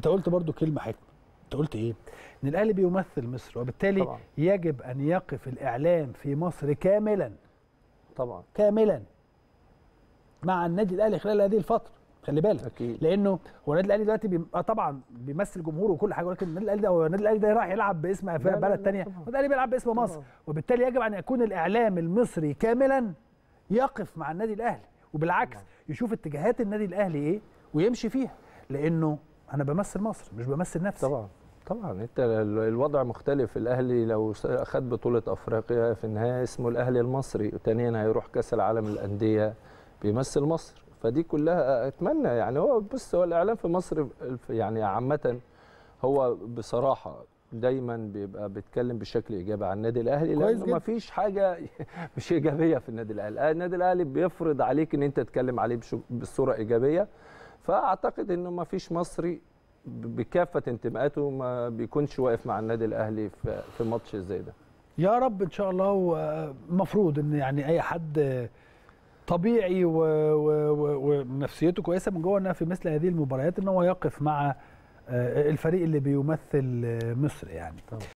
انت قلت برضو كلمه حكمه انت قلت ايه ان الاهلي بيمثل مصر وبالتالي طبعا. يجب ان يقف الاعلام في مصر كاملا طبعا كاملا مع النادي الاهلي خلال هذه الفتره خلي بالك اكيد لانه هو النادي الاهلي دلوقتي بي... آه طبعا بيمثل جمهوره وكل حاجه ولكن النادي الاهلي ده هو النادي الاهلي ده راح يلعب باسم لا، لا، بلد لا، ثانيه طبعاً. النادي الاهلي بيلعب باسم مصر طبعاً. وبالتالي يجب ان يكون الاعلام المصري كاملا يقف مع النادي الاهلي وبالعكس يشوف اتجاهات النادي الاهلي ايه ويمشي فيها لانه انا بمثل مصر مش بمثل نفسي طبعا طبعا انت ال- الوضع مختلف الاهلي لو س- خد بطوله افريقيا في النهايه اسمه الاهلي المصري وثانيا هيروح كاس العالم للانديه بيمثل مصر فدي كلها اتمنى يعني هو بص هو الاعلام في مصر الف- يعني عامه هو بصراحه دايما بيبقى بيتكلم بشكل ايجابي عن النادي الاهلي كويس لانه جدا. ما فيش حاجه مش ايجابيه في النادي الاهلي النادي الاهلي بيفرض عليك ان انت تتكلم عليه بشو- بصوره ايجابيه فاعتقد انه ما فيش مصري ب- بكافه انتماءاته ما بيكونش واقف مع النادي الاهلي في في ماتش زي ده يا رب ان شاء الله ومفروض ان يعني اي حد طبيعي و- و- و- ونفسيته كويسه من جوه انها في مثل هذه المباريات ان هو يقف مع آه، الفريق اللي بيمثل آه، مصر يعني